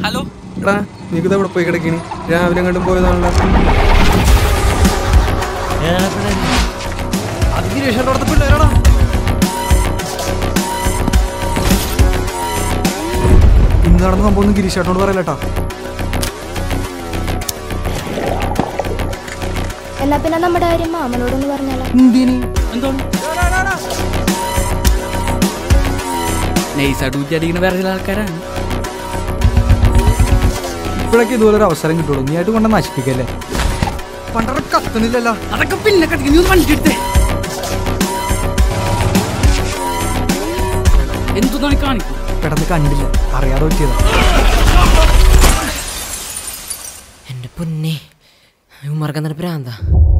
hello എടാ നീക്കിത് ഇവിടെ പോയി കിടക്കണി രാവിലെ കണ്ടും പോയതാണല്ലോ അത് ഗിരീഷേട്ടൻ്റെ അടുത്ത പിള്ളേരാടാ ഇന്ന് നടന്ന സംഭവം ഒന്നും ഗിരീഷേട്ടനോട് പറയലട്ടാ എന്നാ പിന്നെ നമ്മുടെ കാര്യം മാമനോടൊന്ന് പറഞ്ഞാലോ എന്തിനി എന്തോ നൈസായിട്ട് ഊറ്റിയടിക്കുന്ന വേറെ ചില ആൾക്കാരാണ് ഇപ്പോഴൊക്കെ ഇതുപോലെ ഒരു അവസരം കിട്ടുള്ളൂ നീ ആയിട്ട് കൊണ്ട് നശിപ്പിക്കല്ലേ പണ്ടറ കത്തണില്ലല്ലോ അതൊക്കെ പിന്നെ കട്ടിക്ക് നീ ഒന്ന് വണ്ടി എടുത്തേ എന്തൊന്നാണ് കാണിക്കും പെട്ടെന്ന് കണ്ടില്ല അറിയാതെ പറ്റിയതാ എന്റെ പൊന്നെ ഉമ്മർക്കെന്നിട്ട് പ്രാന്താ